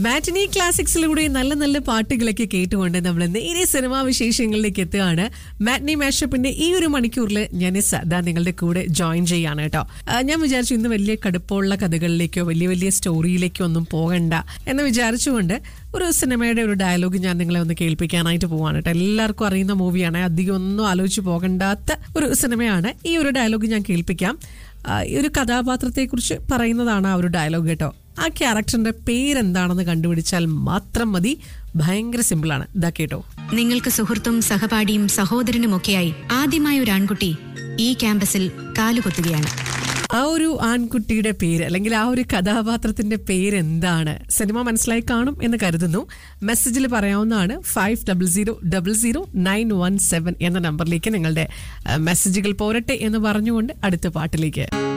മാറ്റിനി ക്ലാസിക്സിലൂടെ നല്ല നല്ല പാട്ടുകളൊക്കെ കേട്ടുകൊണ്ട് നമ്മൾ നേരെ സിനിമാ വിശേഷങ്ങളിലേക്ക് എത്തുകയാണ് മാറ്റിനി മാഷപ്പിന്റെ ഈ ഒരു മണിക്കൂറിൽ ഞാൻ സദാ നിങ്ങളുടെ കൂടെ ജോയിൻ ചെയ്യാണ് കേട്ടോ ആ, ഞാൻ വിചാരിച്ചു ഇന്ന് വലിയ കടുപ്പമുള്ള കഥകളിലേക്കോ വലിയ വലിയ സ്റ്റോറിയിലേക്കോ ഒന്നും പോകണ്ട എന്ന് വിചാരിച്ചുകൊണ്ട് ഒരു സിനിമയുടെ ഒരു ഡയലോഗ് ഞാൻ നിങ്ങളെ ഒന്ന് കേൾപ്പിക്കാനായിട്ട് പോവാണ് കേട്ടോ എല്ലാവർക്കും അറിയുന്ന മൂവിയാണ് അധികം ഒന്നും ആലോചിച്ച് പോകണ്ടാത്ത ഒരു സിനിമയാണ് ഈ ഒരു ഡയലോഗ് ഞാൻ കേൾപ്പിക്കാം ആ, ഈ ഒരു കഥാപാത്രത്തെക്കുറിച്ച് പറയുന്നതാണ് ആ ഒരു ഡയലോഗ് കേട്ടോ ആ ക്യാരക്ടറിന്റെ പേരെന്താണെന്ന് കണ്ടുപിടിച്ചാൽ മാത്രം മതി ഭയങ്കര സിമ്പിളാണ് ഇതാ കേട്ടോ നിങ്ങൾക്ക് സുഹൃത്തും സഹപാഠിയും സഹോദരനുമൊക്കെയായി ആദ്യമായ ഒരു ആൺകുട്ടി ഈ ക്യാമ്പസിൽ കാലുകുത്തുകയാണ് ആ ഒരു ആൺകുട്ടിയുടെ പേര് അല്ലെങ്കിൽ ആ ഒരു കഥാപാത്രത്തിന്റെ പേര് എന്താണ് സിനിമ മനസ്സിലായി കാണും എന്ന് കരുതുന്നു മെസ്സേജിൽ പറയാവുന്നതാണ് five double zero double zero nine one seven എന്ന നമ്പറിലേക്ക് നിങ്ങളുടെ ആ, മെസ്സേജുകൾ പോരട്ടെ എന്ന് പറഞ്ഞുകൊണ്ട് അടുത്ത പാട്ടിലേക്ക്